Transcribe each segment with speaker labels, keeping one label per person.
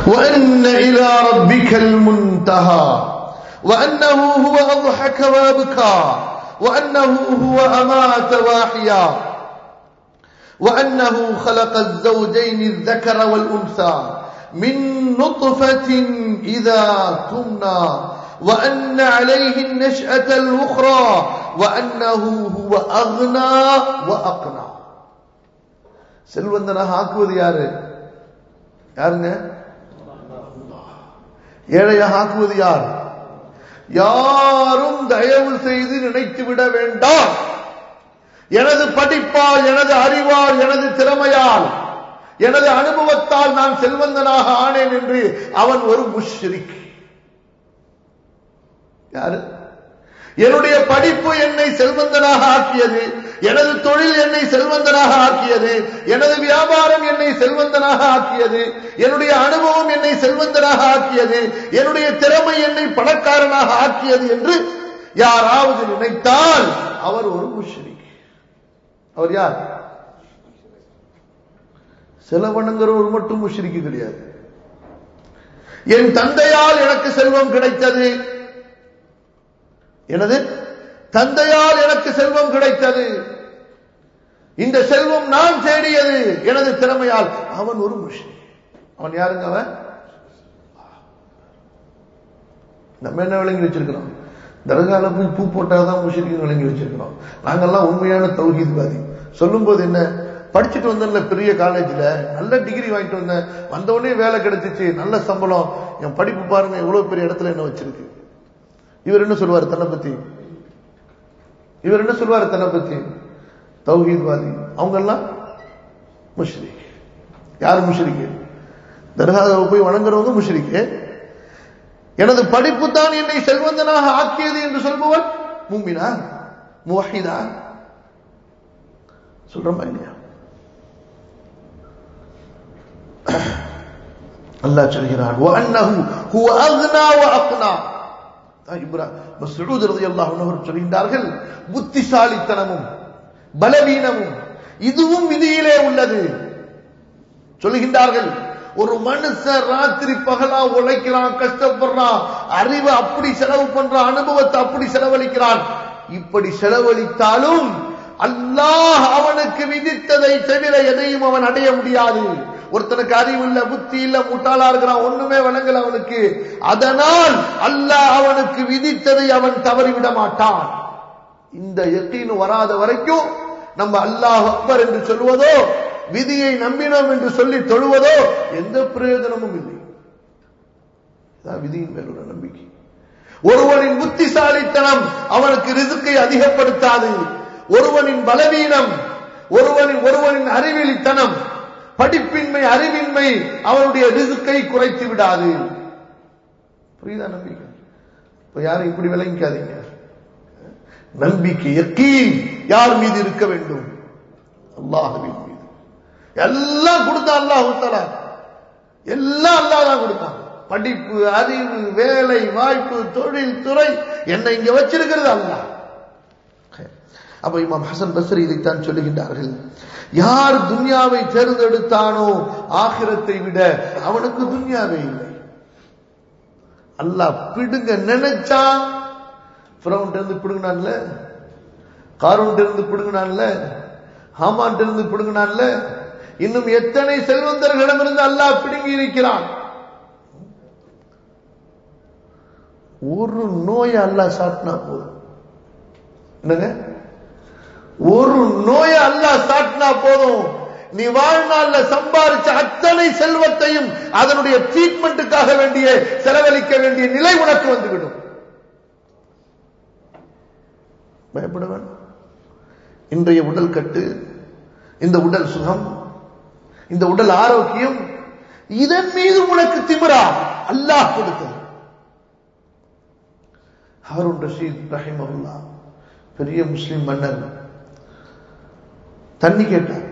Speaker 1: وأن إلى ربك المنتهى وأنه هو أضحك وأبكى وأنه هو أمات واحيا وأنه خلق الزوجين الذكر والأنثى من نطفة إذا تمنى وأن عليه النشأة الأخرى وأنه هو أغنى وأقنى செல்வந்தனாக ஆக்குவது யாரு யாருங்க ஏழையாக ஆக்குவது யார் யாரும் தயவு செய்து நினைத்து விட வேண்டாம் எனது படிப்பால் எனது அறிவால் எனது திறமையால் எனது அனுபவத்தால் நான் செல்வந்தனாக ஆனேன் என்று அவன் ஒரு முஷ்ரிக் யாரு என்னுடைய படிப்பு என்னை செல்வந்தனாக ஆக்கியது எனது தொழில் என்னை செல்வந்தனாக ஆக்கியது எனது வியாபாரம் என்னை செல்வந்தனாக ஆக்கியது என்னுடைய அனுபவம் என்னை செல்வந்தனாக ஆக்கியது என்னுடைய திறமை என்னை பணக்காரனாக ஆக்கியது என்று யாராவது நினைத்தால் அவர் ஒரு முஷ்ரிக் அவர் யார் செலவனுங்கிறவர் மட்டும் முஷ்ரிக்கு கிடையாது என் தந்தையால் எனக்கு செல்வம் கிடைத்தது எனது தந்தையால் எனக்கு செல்வம் கிடைத்தது இந்த செல்வம் நான் தேடியது எனது திறமையால் அவன் ஒரு முஷ்ரிக் அவன் யாருங்க அவன் நம்ம என்ன விளங்கி வச்சிருக்கிறோம் தர்கால போய் பூ போட்டாதான் முஷரிக்கு விளங்கி வச்சிருக்கிறோம் நாங்கெல்லாம் உண்மையான தௌஹீத்வாதி சொல்லும் போது என்ன படிச்சுட்டு வந்தேன்ல பெரிய காலேஜ்ல நல்ல டிகிரி வாங்கிட்டு வந்தேன் வந்த உடனே வேலை கிடைச்சிச்சு நல்ல சம்பளம் என் படிப்பு பாருங்க எவ்வளவு பெரிய இடத்துல என்ன வச்சிருக்கு இவர் என்ன சொல்லுவார் தன்னை பத்தி இவர் என்ன சொல்லுவார் தன்னை பத்தி தௌஹீத்வாதி அவங்க எல்லாம் முஷ்ரிக் யார் முஷ்ரிக்கு தர்காவை போய் வணங்குறவங்க முஷ்ரிக்கு எனது படிப்பு தான் என்னை செல்வந்தனாக ஆக்கியது என்று சொல்பவன் மூமினா முவஹிதா சொல்றோமா இல்லையா அல்லாஹ் சொல்கிறான் وَأَنَّهُ هُوَ أَغْنَى وَأَقْنَى இப்ராஹிம் மஸ்ஊத் ரலியல்லாஹு அன்ஹு சொல்கிறார்கள் புத்திசாலித்தனமும் பலவீனமும் இதுவும் விதியிலே உள்ளது சொல்லுகின்றார்கள் ஒரு மனுஷன் ராத்திரி பகலா உழைக்கிறான் கஷ்டப்படுறான் அறிவை அப்படி செலவு பண்றான் அனுபவத்தை அப்படி செலவழிக்கிறான் இப்படி செலவழித்தாலும் அல்லாஹ் அவனுக்கு விதித்ததை தவிர எதையும் அவன் அடைய முடியாது ஒருத்தனுக்கு அறிவு இல்ல புத்தி இல்ல முட்டாளா இருக்கிறான் ஒண்ணுமே வழங்கல அவனுக்கு அதனால் அல்லாஹ் அவனுக்கு விதித்ததை அவன் தவறிவிட மாட்டான் இந்த எத்தீன் வராத வரைக்கும் நம்ம அல்லாஹ் அக்பர் என்று சொல்வதோ விதியை நம்பினோம் என்று சொல்லி தொழுவதோ எந்த பிரயோஜனமும் இல்லை விதியின் மேல் உள்ள நம்பிக்கை ஒருவனின் புத்திசாலித்தனம் அவனுக்கு ரிசுக்கை அதிகப்படுத்தாது ஒருவனின் பலவீனம் ஒருவனின் ஒருவனின் அறிவிலித்தனம் படிப்பின்மை அறிவின்மை அவனுடைய ரிசுக்கை குறைத்து விடாது புரியுதா நம்பிக்கை இப்ப யாரும் இப்படி விளங்கிக்காதீங்க நம்பிக்கை யக்கீன் யார் மீது இருக்க வேண்டும் அல்லாஹுவின் மீது எல்லாம் கொடுத்தா அல்லாஹ் தலா எல்லாம் அல்லாஹ் தான் கொடுத்தான் படிப்பு அறிவு வேலை வாய்ப்பு தொழில் துறை என்னை இங்க வச்சிருக்கிறது அல்லாஹ் அப்ப இமாம் ஹசன் பஸ்ரி இதைத்தான் சொல்லுகின்றார்கள் யார் துன்யாவை தேர்ந்தெடுத்தானோ ஆகிரத்தை விட அவனுக்கு துன்யாவே இல்லை அல்லாஹ் பிடுங்க நினைச்சா ஃபிரௌன் இருந்து பிடுங்கினான்ல காரூன் இருந்து பிடுங்கினான்ல ஹாமான் இருந்து பிடுங்கினான்ல இன்னும் எத்தனை செல்வந்தர்களிடமிருந்து அல்லாஹ் பிடுங்கி இருக்கிறான் ஒரு நோயை அல்லாஹ் சாட்டினா போதும் என்னங்க ஒரு நோயை அல்லாஹ் சாட்டினா போதும் நீ வாழ்நாள்ல சம்பாதிச்ச அத்தனை செல்வத்தையும் அதனுடைய ட்ரீட்மெண்ட்டுக்காக வேண்டிய செலவழிக்க வேண்டிய நிலை உனக்கு வந்துவிடும் பயப்பட வேண்டாம் இன்றைய உடல் கட்டு இந்த உடல் சுகம் இந்த உடல் ஆரோக்கியம் இதன் மீது உனக்கு திமிரா அல்லாஹ் கொடுத்தது ஹாரூன் ரஷீத் ரஹிமகுல்லா பெரிய முஸ்லிம் மன்னர் தண்ணி கேட்டார்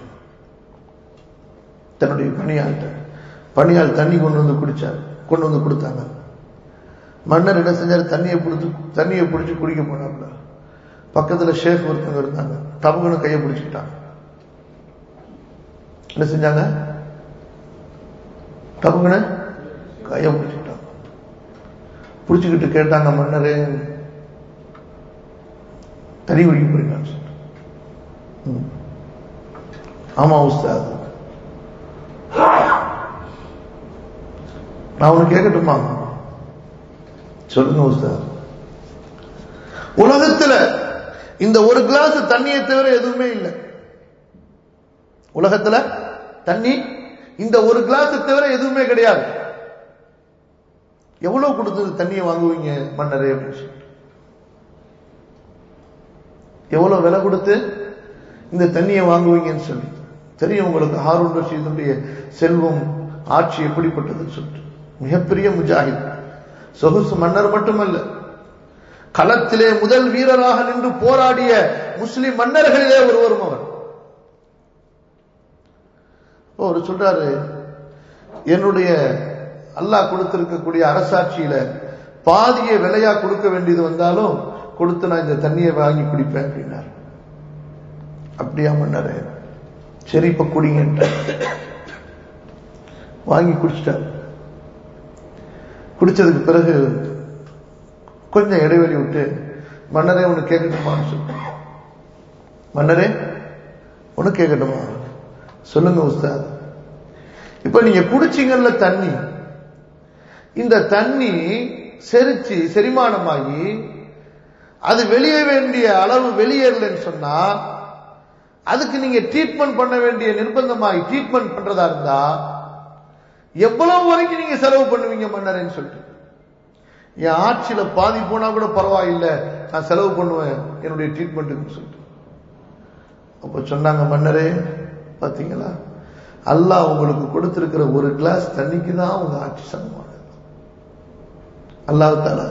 Speaker 1: தன்னுடைய பணியாள்கிட்ட பணியாள் தண்ணி கொண்டு வந்து குடிச்சார் கொண்டு வந்து கொடுத்தாங்க மன்னர் என்ன செஞ்சார் தண்ணியை பிடிச்சி தண்ணியை பிடிச்சி குடிக்க போனாப்ல பக்கத்துல ஷேக் ஒருத்தவங்க இருந்தாங்க டபுக்குன்னு கையை பிடிச்சிக்கிட்டாங்க என்ன செஞ்சாங்க டபுக்குன்னு கையை பிடிச்சிக்கிட்டாங்க பிடிச்சிக்கிட்டு கேட்டாங்க மன்னரே தறி குடிக்க போறீங்களான்னு சொல்லிட்டு ம். ஆமா உஸ்தாத் நான் உனக்கு கேட்கட்டுமா சொல்லுங்க உஸ்தாத் உலகத்துல இந்த ஒரு கிளாஸ் தண்ணியை தவிர எதுவுமே இல்லை உலகத்துல தண்ணி இந்த ஒரு கிளாஸ் தவிர எதுவுமே கிடையாது எவ்வளவு கொடுத்து தண்ணியை வாங்குவீங்க மன்னரே அப்படின்னு சொல்லிட்டு எவ்வளவு விலை கொடுத்து இந்த தண்ணியை வாங்குவீங்கன்னு சொல்லி தெரியும் உங்களுக்கு ஹாரூன் ரஷீதுடைய செல்வம் ஆட்சி எப்படிப்பட்டதுன்னு சொல்லிட்டு மிகப்பெரிய முஜாஹித் சொகுசு மன்னர் மட்டுமல்ல களத்திலே முதல் வீரராக நின்று போராடிய முஸ்லிம் மன்னர்களிலே ஒருவரும் அவர் அவர் சொல்றாரு என்னுடைய அல்லாஹ் கொடுத்திருக்கக்கூடிய அரசாட்சியில பாதிய விலையா கொடுக்க வேண்டியது வந்தாலும் கொடுத்து நான் இந்த தண்ணியை வாங்கி குடிப்பேன் அப்படின்னார் அப்படியா மன்னரே சரி இப்ப குடிங்க வாங்கி குடிச்சிட்டார் குடிச்சதுக்கு பிறகு கொஞ்சம் இடைவெளி விட்டு மன்னரே உனக்கு கேட்கட்டுமான்னு சொல்லு மன்னரே உனக்கு கேட்கட்டுமா சொல்லுங்க உஸ்தாத் இப்ப நீங்க குடிச்சீங்கல்ல தண்ணி இந்த தண்ணி செரிச்சு செரிமானமாகி அது வெளியே வேண்டிய அளவு வெளியேறலன்னு சொன்னா அதுக்கு நீங்க ட்ரீட்மெண்ட் பண்ண வேண்டிய நிர்பந்தமாகி ட்ரீட்மெண்ட் பண்றதா இருந்தா எவ்வளவு வரைக்கும் நீங்க செலவு பண்ணுவீங்க மன்னரேன்னு சொல்லிட்டு என் ஆட்சியில பாதி போனா கூட பரவாயில்லை நான் செலவு பண்ணுவேன் என்னுடைய ட்ரீட்மெண்ட்டுக்கு சொல்லிட்டு அப்ப சொன்னாங்க மன்னரே பாத்தீங்களா அல்லாஹ் உங்களுக்கு கொடுத்திருக்கிற ஒரு கிளாஸ் தண்ணிக்கு தான் உங்க ஆட்சி சமமானது அல்லாஹ் தாலா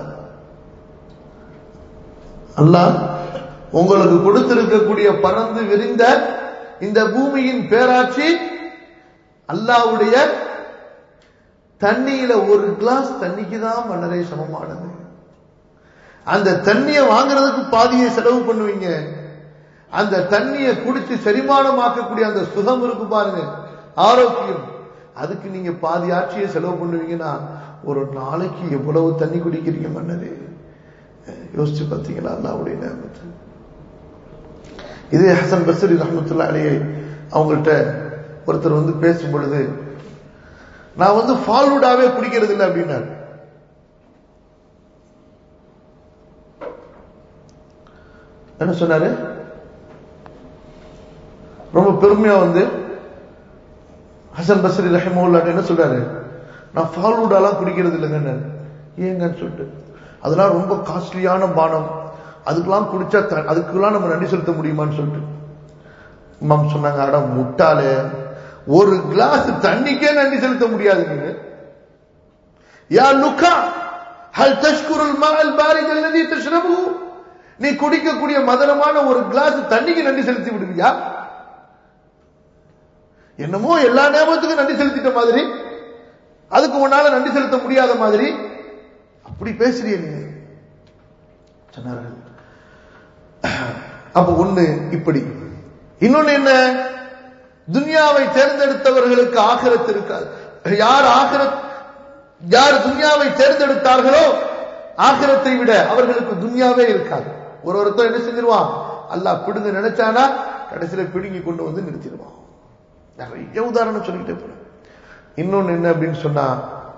Speaker 1: அல்லாஹ் உங்களுக்கு கொடுத்திருக்கக்கூடிய பறந்து விரிந்த இந்த பூமியின் பேராட்சி அல்லாவுடைய தண்ணியில ஒரு கிளாஸ் தண்ணிக்கு தான் மன்னரே சமமானது அந்த தண்ணியை வாங்குறதுக்கு பாதியை செலவு பண்ணுவீங்க அந்த தண்ணியை குடிச்சு செரிமானமாக்கக்கூடிய அந்த சுகம் இருக்கு பாருங்க ஆரோக்கியம் அதுக்கு நீங்க பாதி ஆட்சியை செலவு பண்ணுவீங்கன்னா ஒரு நாளைக்கு எவ்வளவு தண்ணி குடிக்கிறீங்க மன்னரே யோசிச்சு பார்த்தீங்களா அல்லாவுடைய நேமத்து இதே ஹசன் பசரி ரஹமத்துல்லா அலையே அவங்கள்ட்ட ஒருத்தர் வந்து பேசும் பொழுது நான் வந்து ஃபால்வுடாவே குடிக்கிறது இல்லை அப்படின்னாரு என்ன சொன்னாரு ரொம்ப பெருமையா வந்து ஹசன் பஸ்ரி ரஹிமுல்லாட்ட என்ன சொல்றாரு நான் ஃபால்வுடாலாம் குடிக்கிறது இல்லைங்க ஏங்கன்னு சொல்லிட்டு அதெல்லாம் ரொம்ப காஸ்ட்லியான பானம் அதுக்கெல்லாம் குடிச்சா த- அதுக்கெல்லாம் நம்ம நன்றி செலுத்த முடியுமான்னு சொல்லிட்டு இமாம் சொன்னாங்க அட முட்டாளே ஒரு கிளாஸ் தண்ணிக்கே நன்றி செலுத்த முடியாது நீங்க யா லுக்கா ஹல் தஷ்குருல் மால் பாரித் அல்லதி தஷ்ரபு நீ குடிக்கக்கூடிய மதனமான ஒரு கிளாஸ் தண்ணிக்கு நன்றி செலுத்தி விடுவியா என்னமோ எல்லா நேமத்துக்கும் நன்றி செலுத்திட்ட மாதிரி அதுக்கு உன்னால நன்றி செலுத்த முடியாத மாதிரி அப்படி பேசுறிய நீங்க சொன்னார்கள் அப்ப ஒண்ணு இப்படி இன்னொன்னு என்ன துன்யாவை தேர்ந்தெடுத்தவர்களுக்கு ஆகிரத் இருக்காது யார் ஆகிரத் யார் துன்யாவை தேர்ந்தெடுத்தார்களோ ஆகிரத்தை விட அவர்களுக்கு துன்யாவே இருக்காது ஒரு ஒருத்தர் என்ன செஞ்சிருவான் அல்லாஹ் பிடுங்க நினைச்சானா கடைசியில பிடுங்கி கொண்டு வந்து நிறுத்திடுவான் நிறைய உதாரணம் சொல்லிக்கிட்டே போறேன் இன்னொன்னு என்ன அப்படின்னு சொன்னா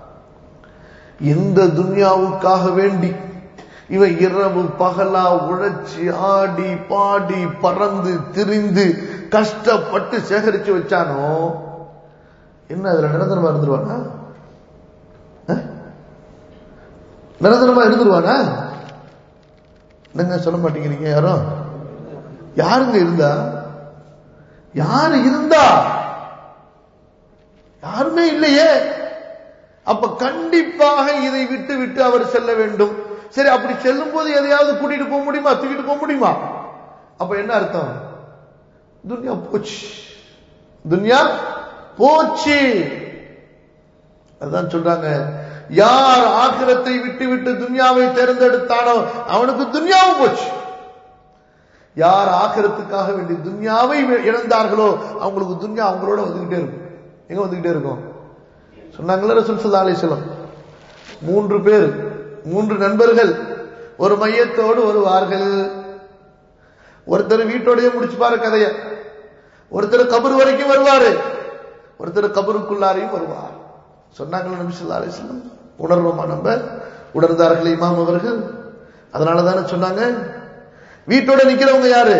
Speaker 1: எந்த துன்யாவுக்காக வேண்டி இவன் இரவு பகலா உழைச்சி ஆடி பாடி பறந்து திரிந்து கஷ்டப்பட்டு சேகரிச்சு வச்சானோ என்ன அதுல நிரந்தரமா இருந்துருவானா அஹ்? நிரந்தரமா இருந்துருவானா என்னங்க சொல்ல மாட்டேங்கிறீங்க யாரும் யாருங்க இருந்தா யாரு இருந்தா யாருமே இல்லையே அப்ப கண்டிப்பாக இதை விட்டு விட்டு அவர் செல்ல வேண்டும் சரி அப்படி செல்லும் போது எதையாவது கூட்டிட்டு போக முடியுமா தூக்கிட்டு போக முடியுமா அப்ப என்ன அர்த்தம் துன்யா போச்சு துன்யா போச்சு அதான் சொல்றாங்க யார் ஆக்கிரத்தை விட்டு விட்டு துன்யாவை தேர்ந்தெடுத்தானோ அவனுக்கு துன்யாவும் போச்சு யார் ஆக்கிரத்துக்காக வேண்டி துன்யாவை இழந்தார்களோ அவங்களுக்கு துன்யா அவங்களோட வந்துகிட்டே இருக்கும் எங்க வந்துகிட்டே இருக்கும் சொன்னாங்களே ரசூல் சல்லா அலிஸ்லாம் மூன்று பேர் மூன்று நண்பர்கள் ஒரு மையத்தோடு வருவார்கள் ஒருத்தர் வீட்டோடய முடிச்சுப்பாரு கதைய ஒருத்தர் கபர் வரைக்கும் வருவாரு ஒருத்தர் கபருக்குள்ளாரையும் வருவார் சொன்னாங்களா நபி ஸல்லல்லாஹு அலைஹி வஸல்லம் உணர்வோமா நம்ம உணர்ந்தார்கள் இமாம் அவர்கள் அதனால தானே சொன்னாங்க வீட்டோட நிக்கிறவங்க யாரு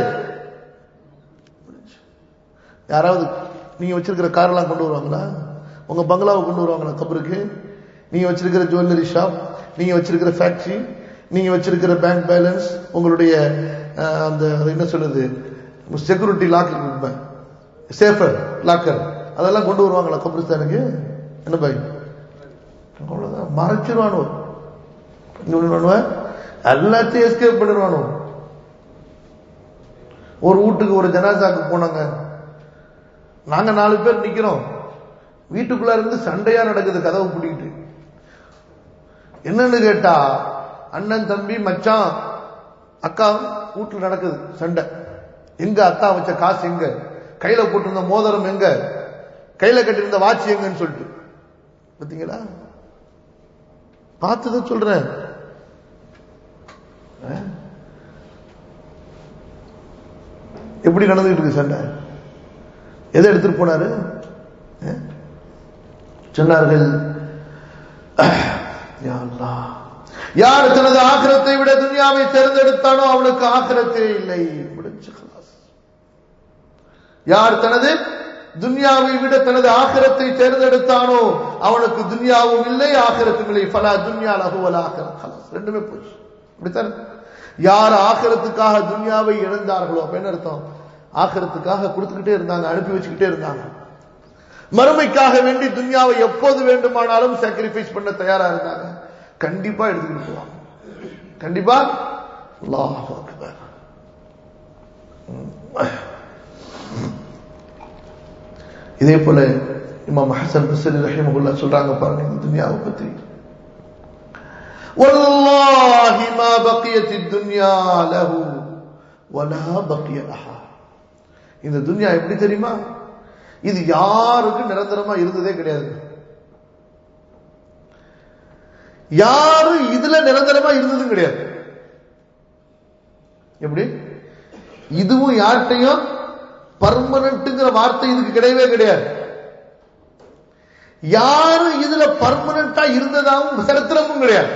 Speaker 1: யாராவது நீங்க வச்சிருக்கிற காரெல்லாம் கொண்டு வருவாங்களா உங்க பங்களாவை கொண்டு வருவாங்களா கபருக்கு நீங்க வச்சிருக்கிற ஜுவல்லரி ஷாப் நீங்க வச்சிருக்கிற ஃபேக்டரி நீங்க வச்சிருக்கிற பேங்க் பேலன்ஸ் உங்களுடைய அஹ், அந்த அது என்ன சொல்லுது செக்யூரிட்டி லாக்கர் சேஃபர் லாக்கர் அதெல்லாம் கொண்டு வருவாங்களா கபிரிஸ்தானுக்கு என்ன பாய் அவ்வளவுதான் மறைச்சிருவானோ இன்னொன்னு பண்ணுவேன் எல்லாத்தையும் எஸ்கேப் பண்ணிடுவானோ ஒரு வீட்டுக்கு ஒரு ஜனாசாக்கு போனாங்க நாங்க நாலு பேர் நிக்கிறோம் வீட்டுக்குள்ள இருந்து சண்டையா நடக்குது கதவு பூட்டிக்கிட்டு என்னன்னு கேட்டா அண்ணன் தம்பி மச்சான் அக்கா வீட்டுல நடக்குது சண்டை எங்க அக்கா வச்ச காசு எங்க கையில போட்டிருந்த மோதிரம் எங்க கையில கட்டியிருந்த வாட்ச் எங்கன்னு சொல்லிட்டு பாத்தீங்களா பார்த்துதான் சொல்றேன் ஆ? எப்படி நடந்துகிட்டு இருக்கு சண்டை எதை எடுத்துட்டு போனாரு ஆ? சொன்னார்கள் யா அல்லாஹ். யார் தனது ஆக்கிரத்தை விட துனியாவை தேர்ந்தெடுத்தானோ அவனுக்கு ஆக்கிரத்தே இல்லை முடிஞ்சு خلاص. யார் தனது துன்யாவை விட தனது ஆக்கிரத்தை தேர்ந்தெடுத்தானோ அவனுக்கு துன்யாவும் இல்லை ஆக்கிரத்தும் இல்லை ஃபலா துன்யா லஹு வல் ஆக்கிரத் خلاص ரெண்டுமே போச்சு இப்படித்தானே யார் ஆக்கிரத்துக்காக துன்யாவை இழந்தார்களோ அப்ப என்ன அர்த்தம் ஆக்கிரத்துக்காக கொடுத்துக்கிட்டே இருந்தாங்க அனுப்பி வச்சுக்கிட்டே இருந்தாங்க மறுமைக்காக வேண்டி துன்யாவை எப்போது வேண்டுமானாலும் சாக்ரிஃபைஸ் பண்ண தயாரா இருந்தாங்க கண்டிப்பா எடுத்துக்கிட்டு போவாங்க கண்டிப்பா அல்லாஹ் அக்பர் இதே போல இமாம் ஹசன் பஸ்ரி ரஹிமகுல்லா சொல்றாங்க பாருங்க இந்த துன்யாவை பத்தி والله ما بقيت الدنيا له ولا بقي لها இந்த துன்யா எப்படி தெரியுமா இது யாருக்கும் நிரந்தரமா இருந்ததே கிடையாது யாரும் இதுல நிரந்தரமா இருந்ததும் கிடையாது எப்படி இதுவும் யார்கிட்டையும் பர்மனன்ட்ங்கிற வார்த்தை இதுக்கு கிடையவே கிடையாது யாரும் இதுல பர்மனண்டா இருந்ததாகவும் சரித்திரமும் கிடையாது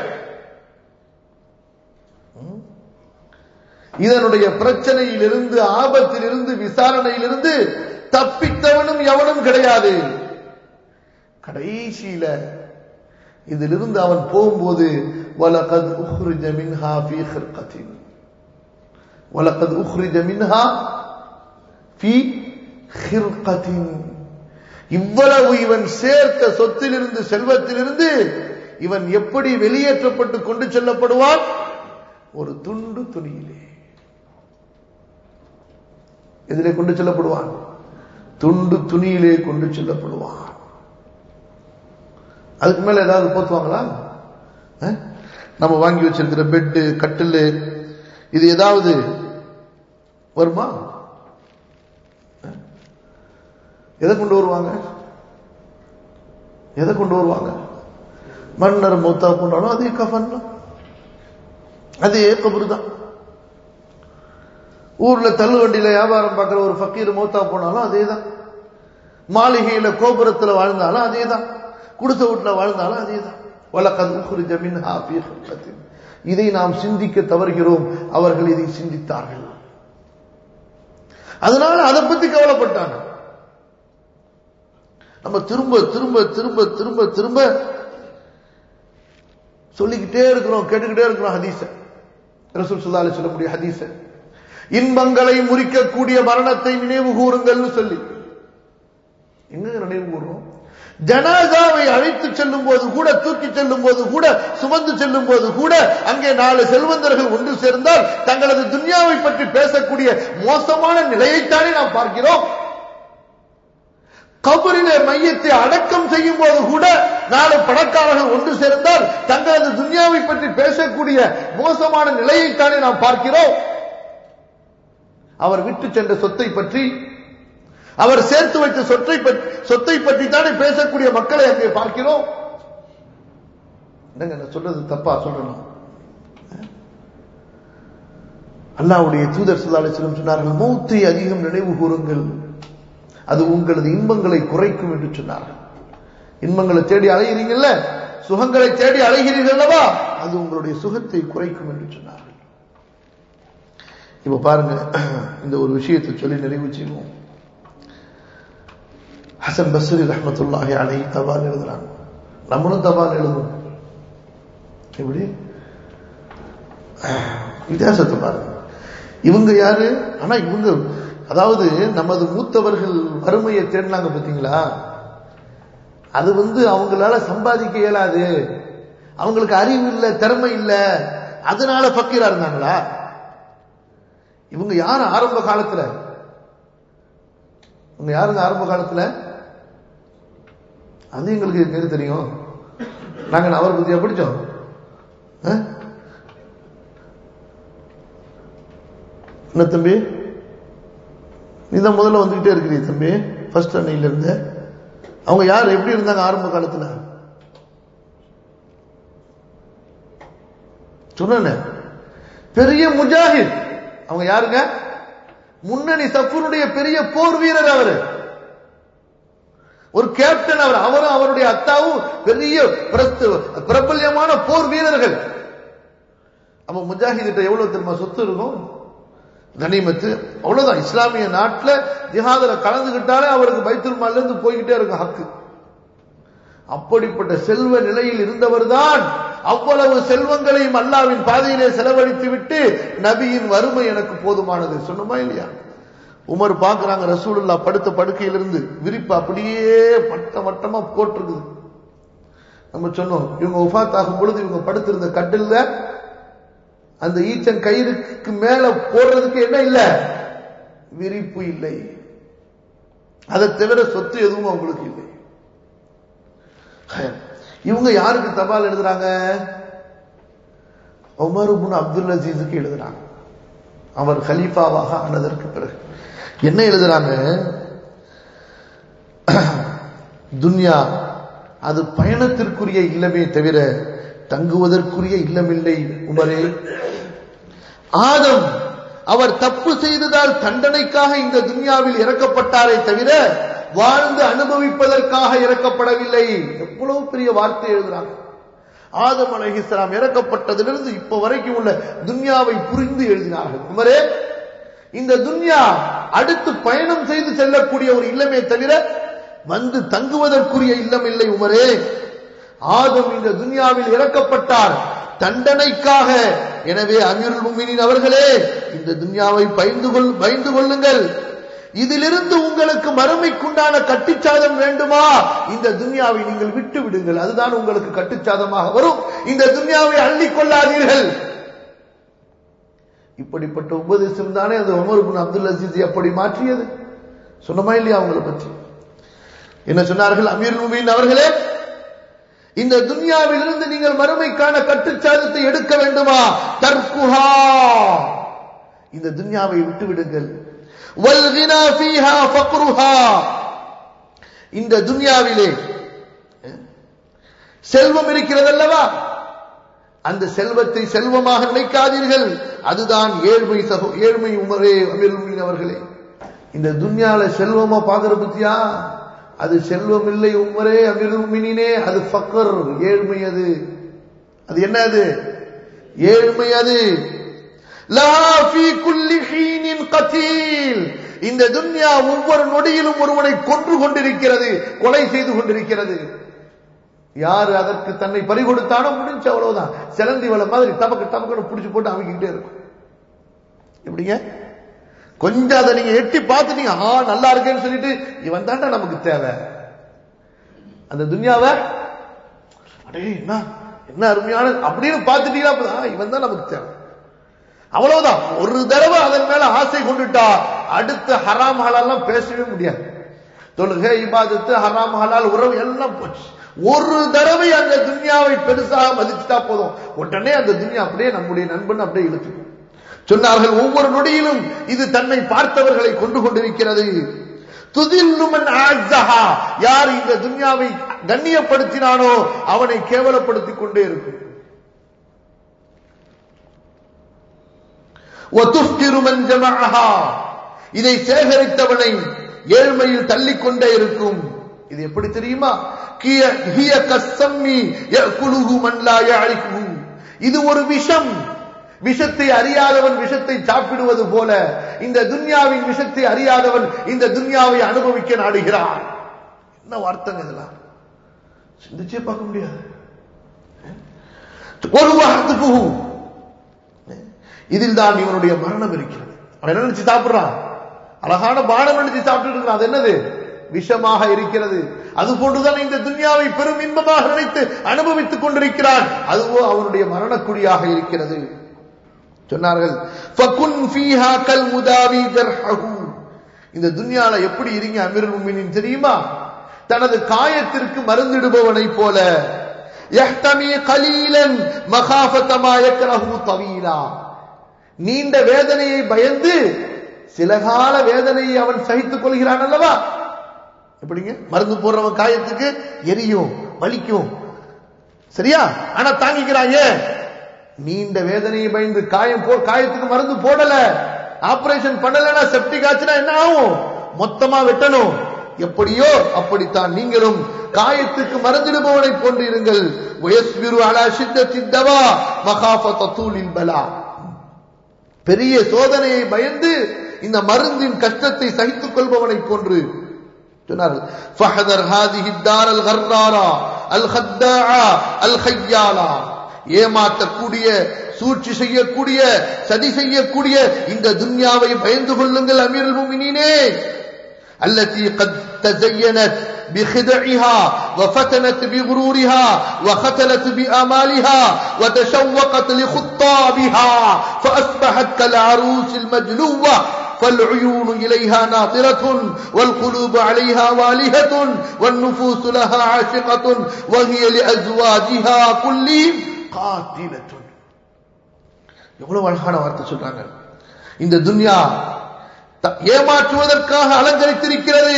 Speaker 1: இதனுடைய பிரச்சனையிலிருந்து ஆபத்திலிருந்து விசாரணையிலிருந்து தப்பித்தவனும் எவனும் கிடையாது கடைசியில இதிலிருந்து அவன் போகும்போது வலகத் உஹ்ரிஜ மின்ஹா ஃபீ ஹிர்கத்தின் வலகத் உஹ்ரிஜ மின்ஹா ஃபீ ஹிர்கத்தின் இவ்வளவு இவன் சேர்த்த சொத்திலிருந்து செல்வத்திலிருந்து இவன் எப்படி வெளியேற்றப்பட்டு கொண்டு செல்லப்படுவான் ஒரு துண்டு துணியிலே எதிலே கொண்டு செல்லப்படுவான் துண்டு துணியிலே கொண்டு செல்லப்படுவான் அதுக்கு மேல ஏதாவது போத்துவாங்களா அஹ்? நம்ம வாங்கி வச்சிருக்கிற பெட்டு கட்டில் இது ஏதாவது வருமா அஹ்? எதை கொண்டு வருவாங்க எதை கொண்டு வருவாங்க மன்னர் மூத்தா கொண்டாலும் அதே கஃன் தான் அதே கபரு தான் ஊர்ல தள்ளு வண்டியில வியாபாரம் பார்க்கிற ஒரு ஃபக்கீர் மூத்தா போனாலும் அதே தான் மாளிகையில கோபுரத்துல வாழ்ந்தாலும் அதே தான் குடிசை வீட்டுல வாழ்ந்தாலும் அதே தான் வலக்கது உஹ்ரிஜ மின்ஹா ஃபீ ஹிர்கத்தின். இதை நாம் சிந்திக்க தவறுகிறோம் அவர்கள் இதை சிந்தித்தார்கள் அதனால அதை பத்தி கவலைப்பட்டாங்க நம்ம திரும்ப திரும்ப திரும்ப திரும்ப திரும்ப சொல்லிக்கிட்டே இருக்கிறோம் கேட்டுக்கிட்டே இருக்கிறோம் ஹதீஸ ரசூல் சுல்லால சொல்லக்கூடிய ஹதீஸ இன்பங்களை முறிக்கக்கூடிய மரணத்தை நினைவு கூறுங்கள்னு சொல்லி எங்க நினைவு கூறுறோம் ஜனாசாவை அழைத்து செல்லும் போது கூட தூக்கி செல்லும் போது கூட சுமந்து செல்லும் போது கூட அங்கே நாலு செல்வந்தர்கள் ஒன்று சேர்ந்தால் தங்களது துன்யாவை பற்றி பேசக்கூடிய மோசமான நிலையைத்தானே நாம் பார்க்கிறோம் கபரிலே மையத்தை அடக்கம் செய்யும் போது கூட நாலு பணக்காரர்கள் ஒன்று சேர்ந்தால் தங்களது துன்யாவை பற்றி பேசக்கூடிய மோசமான நிலையைத்தானே நாம் பார்க்கிறோம் அவர் விட்டு சென்ற சொத்தை பற்றி அவர் சேர்த்து வைத்த சொத்தை பற்றி சொத்தை பற்றி தானே பேசக்கூடிய மக்களை அங்கே பார்க்கிறோம் என்னங்க நான் சொல்றது தப்பா சொல்லணும் அல்லாவுடைய தூதர் சுல்லாலிசிலும் சொன்னார்கள் மௌத்தை அதிகம் நினைவு கூறுங்கள் அது உங்களது இன்பங்களை குறைக்கும் என்று சொன்னார்கள் இன்பங்களை தேடி அலைகிறீங்கல்ல சுகங்களை தேடி அலைகிறீர்கள் அல்லவா அது உங்களுடைய சுகத்தை குறைக்கும் என்று சொன்னார்கள் இப்ப பாருங்க இந்த ஒரு விஷயத்தை சொல்லி நிறைவு செய்வோம் ஹசன் பஸ்ரி ரஹமத்துல்லாஹி அலை தபால் எழுதுறாங்க நம்மளும் தபால் எழுதுவோம் எப்படி வித்தியாசத்தை பாருங்க இவங்க யாரு ஆனா இவங்க அதாவது நமது மூத்தவர்கள் வறுமையை தேடினாங்க பார்த்தீங்களா அது வந்து அவங்களால சம்பாதிக்க இயலாது அவங்களுக்கு அறிவு இல்லை திறமை இல்லை அதனால பக்கீரா இருந்தாங்களா இவங்க யார் ஆரம்ப காலத்துல இவங்க யாருங்க ஆரம்ப காலத்துல அது எங்களுக்கு எங்க தெரியும் நாங்க அவரை பத்தியா படிச்சோம் என்ன தம்பி நீ தான் முதல்ல வந்துகிட்டே இருக்கிறீ தம்பி ஃபர்ஸ்ட் அன்னையில இருந்து அவங்க யார் எப்படி இருந்தாங்க ஆரம்ப காலத்துல சொன்ன பெரிய முஜாஹித் அவங்க யாருங்க முன்னணி சஃபருடைய பெரிய போர் வீரர் அவரு ஒரு கேப்டன் அவர் அவரும் அவருடைய அத்தாவும் பெரிய பிரபல்யமான போர் வீரர்கள் அப்ப முஜாஹிதிட்ட எவ்வளவு தெரியுமா சொத்து இருக்கும் கனிமத்து அவ்வளவுதான் இஸ்லாமிய நாட்டில் ஜிஹாதுல கலந்துகிட்டாலே அவருக்கு பைத்துல் மால்ல இருந்து போய்கிட்டே இருக்கும் ஹக்கு அப்படிப்பட்ட செல்வ நிலையில் இருந்தவர் தான் அவ்வளவு செல்வங்களையும் அல்லாவின் பாதையிலே செலவழித்து விட்டு நபியின் வறுமை எனக்கு போதுமானது சொன்னமா இல்லையா உமர் பாக்குறாங்க ரசூலுல்லா படுத்த படுக்கையிலிருந்து விரிப்பு அப்படியே வட்ட வட்டமா போட்டிருக்குது நம்ம சொன்னோம் இவங்க உஃபாத் ஆகும் பொழுது இவங்க படுத்திருந்த கட்டில்ல அந்த ஈச்சன் கயிறுக்கு மேல போடுறதுக்கு என்ன இல்ல விரிப்பு இல்லை அதை தவிர சொத்து எதுவும் அவங்களுக்கு இல்லை இவங்க யாருக்கு தபால் எழுதுறாங்க உமர் முன் அப்துல் அசீஸுக்கு எழுதுறாங்க அவர் கலீஃபாவாக ஆனதற்கு பிறகு என்ன எழுதுறாங்க துன்யா அது பயணத்திற்குரிய இல்லமே தவிர தங்குவதற்குரிய இல்லமில்லை உமரே ஆதம் அவர் தப்பு செய்ததால் தண்டனைக்காக இந்த துன்யாவில் இறக்கப்பட்டாரே தவிர வாழ்ந்து அனுபவிப்பதற்காக இறக்கப்படவில்லை எவ்வளவு பெரிய வார்த்தை எழுதுறாங்க ஆதம் அலஹிஸ்லாம் இறக்கப்பட்டதிலிருந்து இப்ப வரைக்கும் உள்ள துன்யாவை புரிந்து எழுதினார்கள் உமரே இந்த துன்யா அடுத்து பயணம் செய்து செல்லக்கூடிய ஒரு இல்லமே தவிர வந்து தங்குவதற்குரிய இல்லம் இல்லை உமரே ஆதம் இந்த துன்யாவில் இறக்கப்பட்டார் தண்டனைக்காக எனவே அமீருல் முமினின் அவர்களே இந்த துன்யாவை பயந்து கொள் பயந்து கொள்ளுங்கள் இதிலிருந்து உங்களுக்கு மறுமைக்குண்டான கட்டுச்சாதம் வேண்டுமா இந்த துன்யாவை நீங்கள் விட்டு விடுங்கள் அதுதான் உங்களுக்கு கட்டுச்சாதமாக வரும் இந்த துன்யாவை அள்ளி கொள்ளாதீர்கள் இப்படிப்பட்ட உபதேசம் தானே அந்த உமர் பின் அப்துல் அசீஸ் அப்படி மாற்றியது சொன்னமா இல்லையா அவங்களை பற்றி என்ன சொன்னார்கள் அமீர் முமீன் அவர்களே இந்த துன்யாவிலிருந்து நீங்கள் மறுமைக்கான கட்டுச்சாதத்தை எடுக்க வேண்டுமா தற்குஹா இந்த துன்யாவை விட்டு விடுங்கள் இந்த துன்யாவிலே செல்வம் இருக்கிறது அல்லவா அந்த செல்வத்தை செல்வமாக நினைக்காதீர்கள் அதுதான் ஏழ்மை சகோ ஏழ்மை உமரே அமீர் அவர்களே இந்த துன்யால செல்வமா பாக்குற பத்தியா அது செல்வம் இல்லை உமரே அமீருமினே அது ஃபக்கர் ஏழ்மை அது அது என்ன அது ஏழ்மை அது இந்த துன்யா ஒவ்வொரு நொடியிலும் ஒருவனை கொன்று கொண்டிருக்கிறது கொலை செய்து கொண்டிருக்கிறது யாரு அதற்கு தன்னை பறிகொடுத்தானோ முடிஞ்சு அவ்வளவுதான் சிலந்தி வள மாதிரி டபக்கு டபக்குன்னு பிடிச்சு போட்டு அமைக்கிட்டே இருக்கும் எப்படிங்க கொஞ்சம் அதை நீங்க எட்டி பார்த்துட்டீங்க ஆ நல்லா இருக்கேன்னு சொல்லிட்டு இவன் தாண்டா நமக்கு தேவை அந்த துன்யாவை அடே என்ன என்ன அருமையான அப்படின்னு பார்த்துட்டீங்கன்னா இவன் தான் நமக்கு தேவை அவ்வளவுதான் ஒரு தடவை அதன் மேல ஆசை கொண்டுட்டா அடுத்த ஹராம் ஹலால்லாம் பேசவே முடியாது தொழுகை இபாதத்து ஹராம் ஹலால் உறவு எல்லாம் போச்சு ஒரு தடவை அந்த துன்யாவை பெருசாக மதிச்சுட்டா போதும் உடனே அந்த துன்யா அப்படியே நம்முடைய நண்பன் அப்படியே சொன்னார்கள் ஒவ்வொரு நொடியிலும் இது தன்னை பார்த்தவர்களை கொண்டு கொண்டிருக்கிறது துதில்லுமன் ஆஸஹா யார் இந்த துன்யாவை கண்ணியப்படுத்தினானோ அவனை கேவலப்படுத்திக் கொண்டே இருக்கும் ஒத்துஃப்திருமன் ஜமஅஹா இதை சேகரித்தவனை ஏழ்மையில் தள்ளிக்கொண்டே இருக்கும் இது எப்படி தெரியுமா கிய ஹிய கஸ்ஸம்மி யகுலுஹு மன் லா யஅரிஃபு இது ஒரு விஷம் விஷத்தை அறியாதவன் விஷத்தை சாப்பிடுவது போல இந்த துன்யாவின் விஷத்தை அறியாதவன் இந்த துன்யாவை அனுபவிக்க நாடுகிறான் என்ன வார்த்தைங்க இதெல்லாம் சிந்திச்சே பார்க்க முடியாது ஒரு வார்த்தை இதில் தான் இவனுடைய மரணம் இருக்கிறது அவன் என்ன நினைச்சு சாப்பிடுறான் அழகான பானம் நினைச்சு சாப்பிட்டு இருக்கிறான் அது என்னது விஷமாக இருக்கிறது அது போன்றுதான் இந்த துன்யாவை பெரும் இன்பமாக நினைத்து அனுபவித்துக் கொண்டிருக்கிறான் அதுவோ அவனுடைய மரணக்குடியாக இருக்கிறது சொன்னார்கள் ஃபகுன் ஃபீஹா கல் முதாவி ஜர்ஹஹு இந்த துன்யால எப்படி இருங்க அமீருல் முஃமினீன் தெரியுமா தனது காயத்திற்கு மருந்திடுபவனை போல யஹ்தமி கலீலன் மகாஃபத மா யக்ரஹு தவீலா நீண்ட வேதனையை பயந்து சில கால வேதனையை அவன் சகித்துக் கொள்கிறான் அல்லவா எப்படிங்க மருந்து போடுறவன் காயத்துக்கு எரியும் வலிக்கும் சரியா ஆனா தாங்கிக்கிறான் ஏன் நீண்ட வேதனையை பயந்து காயம் போ காயத்துக்கு மருந்து போடல ஆபரேஷன் பண்ணலன்னா செப்டிக் ஆச்சுன்னா என்ன ஆகும் மொத்தமா வெட்டணும் எப்படியோ அப்படித்தான் நீங்களும் காயத்துக்கு மருந்திடுபவனை போன்று இருங்கள் வயஸ்பிரு அலா சித்தத்தி தவா மகாஃபத தூளில் பலா பெரிய சோதனையை பயந்து இந்த மருந்தின் கஷ்டத்தை சகித்துக் கொள்பவனை போன்று சொன்னார்கள் ஃபஹதர் ஹாதிஹி தாரல் கர்ராரா அல் ஹத்தாஆ அல் ஹய்யாலா ஏமாற்றக்கூடிய சூழ்ச்சி செய்யக்கூடிய சதி செய்யக்கூடிய இந்த துன்யாவை பயந்து கொள்ளுங்கள் அமீருல் முமினீனே التي قد تزينت بخدعها وفتنت بغرورها وختلت بآمالها وتشوقت لخطابها فأصبحت كالعروس المجلوة فالعيون إليها ناظرة والقلوب عليها والهة والنفوس لها عاشقة وهي لأزواجها كلهم قاتلة எவ்வளவு அழகான வார்த்தை சொல்றாங்க இந்த துன்யா ஏமாற்றுவதற்காக அலங்கரித்திருக்கிறது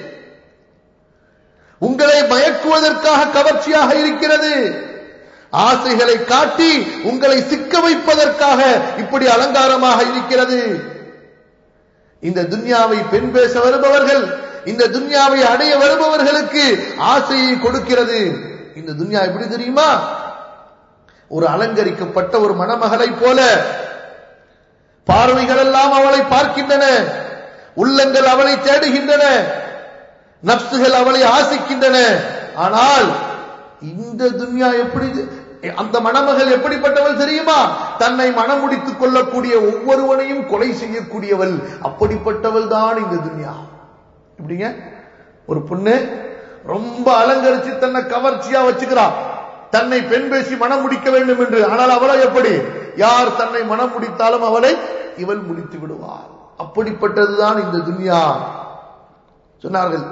Speaker 1: உங்களை மயக்குவதற்காக கவர்ச்சியாக இருக்கிறது ஆசைகளை காட்டி உங்களை சிக்க வைப்பதற்காக இப்படி அலங்காரமாக இருக்கிறது இந்த துன்யாவை பெண் பேச வருபவர்கள் இந்த துன்யாவை அடைய வருபவர்களுக்கு ஆசையை கொடுக்கிறது இந்த துன்யா எப்படி தெரியுமா ஒரு அலங்கரிக்கப்பட்ட ஒரு மணமகளை போல பார்வைகள் எல்லாம் அவளை பார்க்கின்றன உள்ளங்கள் அவளை தேடுகின்றன நப்சுகள் அவளை ஆசிக்கின்றன ஆனால் இந்த துன்யா எப்படி அந்த மணமகள் எப்படிப்பட்டவள் தெரியுமா தன்னை மனம் முடித்துக் கொள்ளக்கூடிய ஒவ்வொருவனையும் கொலை செய்யக்கூடியவள் அப்படிப்பட்டவள் தான் இந்த துன்யா இப்படிங்க ஒரு பொண்ணு ரொம்ப அலங்கரிச்சு தன்னை கவர்ச்சியா வச்சுக்கிறான் தன்னை பெண் பேசி மனம் முடிக்க வேண்டும் என்று ஆனால் அவளை எப்படி யார் தன்னை மனம் முடித்தாலும் அவளை இவள் முடித்து விடுவார் அப்படிப்பட்டதுதான் இந்த துன்யா சொன்னார்கள்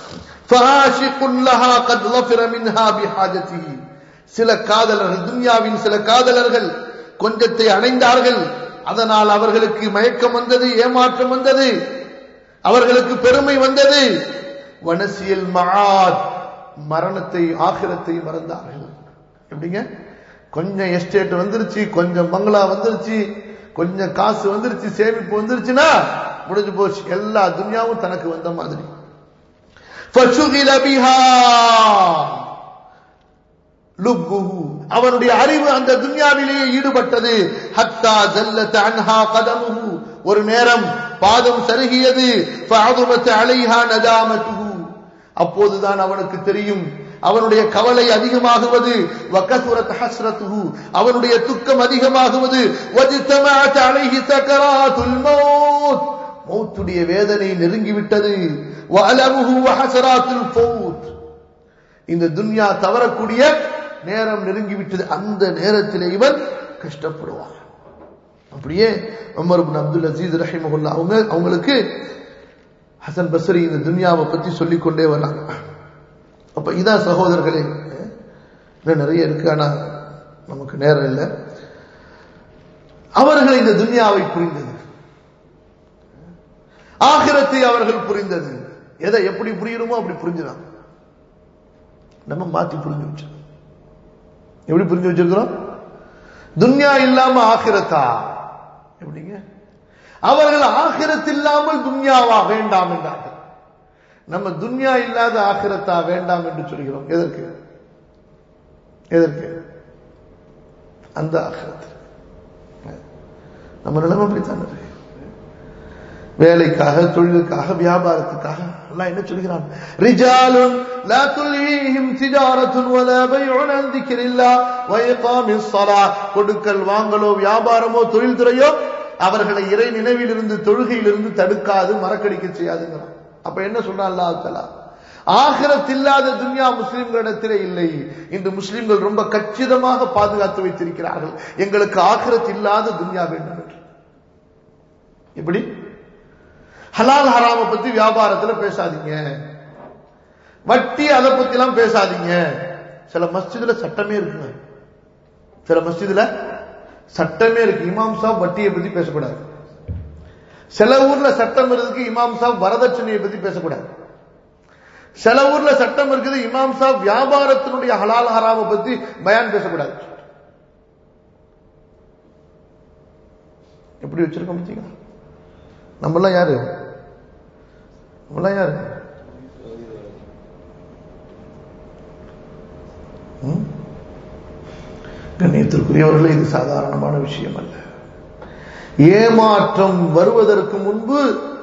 Speaker 1: சில காதலர்கள் துன்யாவின் சில காதலர்கள் கொஞ்சத்தை அடைந்தார்கள் அதனால் அவர்களுக்கு மயக்கம் வந்தது ஏமாற்றம் வந்தது அவர்களுக்கு பெருமை வந்தது வனசியல் மகாத் மரணத்தை ஆகிரத்தை மறந்தார்கள் எப்படிங்க கொஞ்சம் எஸ்டேட் வந்துருச்சு கொஞ்சம் பங்களா வந்துருச்சு கொஞ்சம் காசு வந்துருச்சு சேமிப்பு வந்துருச்சுன்னா முடிஞ்சு போச்சு எல்லா துன்யாவும் தனக்கு வந்த மாதிரி அவனுடைய அறிவு அந்த துன்யாவிலேயே ஈடுபட்டது ஹத்தா ஜல்லத் அன்ஹா கதமுஹு ஒரு நேரம் பாதம் சருகியது ஃபஅதுமத் அலைஹா நதாமத்துஹு அப்போதுதான் அவனுக்கு தெரியும் அவனுடைய கவலை அதிகமாகுவது வக்கசுரத் ஹஸ்ரத்துஹு அவனுடைய துக்கம் அதிகமாகுவது வஜ்தமஅத் அலைஹி சக்கராத்துல் மௌத் மௌத்துடைய வேதனை நெருங்கிவிட்டது வஅலமுஹு வஹசராத்துல் ஃபௌத் இந்த துன்யா தவறக்கூடிய நேரம் நெருங்கிவிட்டது அந்த நேரத்தில் இவன் கஷ்டப்படுவான் அப்படியே உமர் பின் அப்துல் அசீஸ் ரஹிமஹுல்லா அவங்க அவங்களுக்கு ஹசன் பஸ்ரி இந்த துன்யாவை பத்தி சொல்லிக் கொண்டே வர்றாங்க அப்ப இதான் சகோதரர்களே இன்னும் நிறைய இருக்கு ஆனா நமக்கு நேரம் இல்லை அவர்கள் இந்த துன்யாவை புரிந்தது ஆகிரத்தை அவர்கள் புரிந்தது எதை எப்படி புரியணுமோ அப்படி புரிஞ்சுதான் நம்ம மாத்தி புரிஞ்சு வச்சோம் எப்படி புரிஞ்சு வச்சிருக்கிறோம் துன்யா இல்லாம ஆகிரத்தா எப்படிங்க அவர்கள் ஆகிரத் இல்லாமல் துன்யாவா வேண்டாம் என்றார்கள் நம்ம துன்யா இல்லாத ஆகிரத்தா வேண்டாம் என்று சொல்கிறோம் எதற்கு எதற்கு அந்த ஆகிரத்து நம்ம நிலைமை அப்படித்தான் இருக்கு வேலைக்காக தொழிலுக்காக வியாபாரத்துக்காக எல்லாம் என்ன சொல்கிறான் ரிஜாலுன் லா துல்ஹீஹிம் திஜாரத்துன் வலா பைஉன் அன் திக்ரில்லாஹ் வ இகாமிஸ் ஸலாத் கொடுக்கல் வாங்கலோ வியாபாரமோ தொழில் துறையோ அவர்களை இறை நினைவிலிருந்து தொழுகையிலிருந்து தடுக்காது மறக்கடிக்க செய்யாதுங்கிறான் அப்ப என்ன சொல்றான் அல்லாஹ் தஆலா ஆகிரத் இல்லாத துன்யா முஸ்லிம்களிடத்திலே இல்லை இன்று முஸ்லிம்கள் ரொம்ப கச்சிதமாக பாதுகாத்து வைத்திருக்கிறார்கள் எங்களுக்கு ஆகிரத் இல்லாத துன்யா வேண்டும் என்று எப்படி ஹலால் ஹராம பத்தி வியாபாரத்துல பேசாதீங்க வட்டி அதை பத்தி எல்லாம் பேசாதீங்க சில மஸ்ஜிதுல சட்டமே இருக்குங்க சில மஸ்ஜிதுல சட்டமே இருக்கு இமாம் சாப் வட்டியை பத்தி பேசக்கூடாது சில ஊர்ல சட்டம் இருக்கு இமாம் சாப் வரதட்சணையை பத்தி பேசக்கூடாது சில ஊர்ல சட்டம் இருக்குது இமாம் சாப் வியாபாரத்தினுடைய ஹலால் ஹராம பத்தி பயான் பேசக்கூடாது எப்படி வச்சிருக்கோம் பார்த்தீங்களா நம்மளாம் யாரு நம்மளாம் யாரு ம்? கண்ணியத்திற்குரியவர்களே இது சாதாரணமான விஷயம் அல்ல ஏமாற்றம் வருவதற்கு முன்பு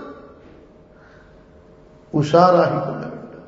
Speaker 1: உஷாராகி கொள்ள வேண்டும்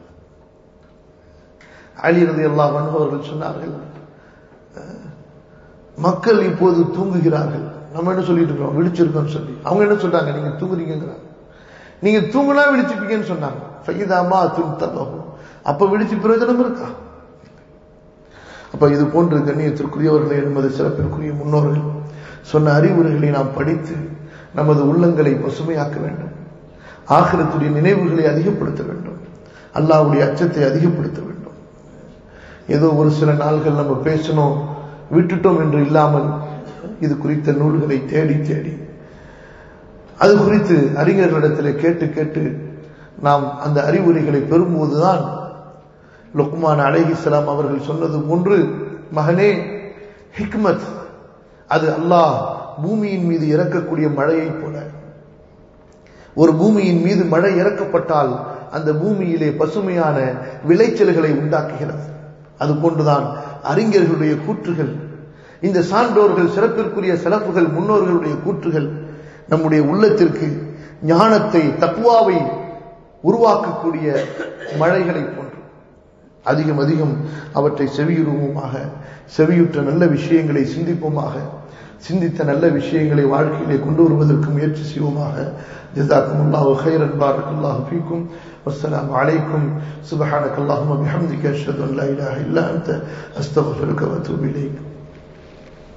Speaker 1: அலிரதி எல்லா அவர்கள் சொன்னார்கள் அஹ், மக்கள் இப்போது தூங்குகிறார்கள் நம்ம என்ன சொல்லிட்டு இருக்கோம் விழிச்சிருக்கோம் சொல்லி அவங்க என்ன சொல்றாங்க நீங்க தூங்குறீங்கிறாங்க நீங்க தூங்குனா விழிச்சுப்பீங்கன்னு சொன்னாங்க ஃபைதாமா துன்தலஹு அப்ப விழிச்சு பிரயோஜனம் இருக்கா அப்ப இது போன்று கண்ணியத்திற்குரியவர்களை என்பது சிறப்பிற்குரிய முன்னோர்கள் சொன்ன அறிவுரைகளை நாம் படித்து நமது உள்ளங்களை பசுமையாக்க வேண்டும் ஆகிரத்துடைய நினைவுகளை அதிகப்படுத்த வேண்டும் அல்லாஹ்வுடைய அச்சத்தை அதிகப்படுத்த வேண்டும் ஏதோ ஒரு சில நாள்கள் நம்ம பேசணும் விட்டுட்டோம் என்று இல்லாமல் இது குறித்த நூல்களை தேடி தேடி அது குறித்து அறிஞர்களிடத்தில் கேட்டு கேட்டு நாம் அந்த அறிவுரைகளை பெறும்போதுதான் லுக்மான் அலைஹிஸ்ஸலாம் அவர்கள் சொன்னது போன்று மகனே ஹிக்மத் அது அல்லாஹ் பூமியின் மீது இறக்கக்கூடிய மழையைப் போல ஒரு பூமியின் மீது மழை இறக்கப்பட்டால் அந்த பூமியிலே பசுமையான விளைச்சல்களை உண்டாக்குகிறது அது போன்றுதான் அறிஞர்களுடைய கூற்றுகள் இந்த சான்றோர்கள் சிறப்பிற்குரிய சிறப்புகள் முன்னோர்களுடைய கூற்றுகள் நம்முடைய உள்ளத்திற்கு ஞானத்தை தக்குவாவை உருவாக்கக்கூடிய மழைகளை போன்று அதிகம் அதிகம் அவற்றை செவியுறுவோமாக செவியுற்ற நல்ல விஷயங்களை சிந்திப்போமாக சிந்தித்த நல்ல விஷயங்களை வாழ்க்கையிலே கொண்டு வருவதற்கு முயற்சி செய்வோமாக جزاكم الله خيرا بارك الله فيكم والسلام عليكم سبحانك اللهم وبحمدك اشهد ان لا اله الا انت استغفرك واتوب اليك